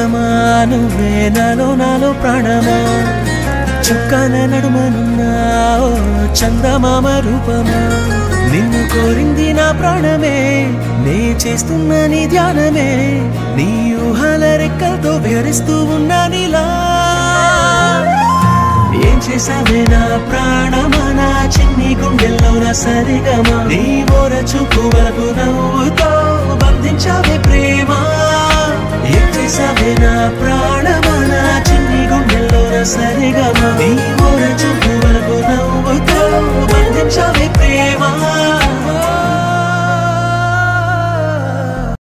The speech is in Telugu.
అందమా నువ్వే నాలో నాలో ప్రాణమా చుక్కల నడుమనున్నా ఓ చందమామ రూపమా నిన్ను కోరింది నా ప్రాణమే నే చేస్తున్న నీ ధ్యానమే నీ ఊహల రెక్కలతో విహరిస్తూ ఉన్నా నీలా ఏం చేసావే నా ప్రాణమా నా చిన్ని గుండెల్లో నా సరిగమా నీ ఓర చూపు వరకు నవ్వుతో బంధించావే ప్రేమ ఏం చేసావే నా ప్రాణమా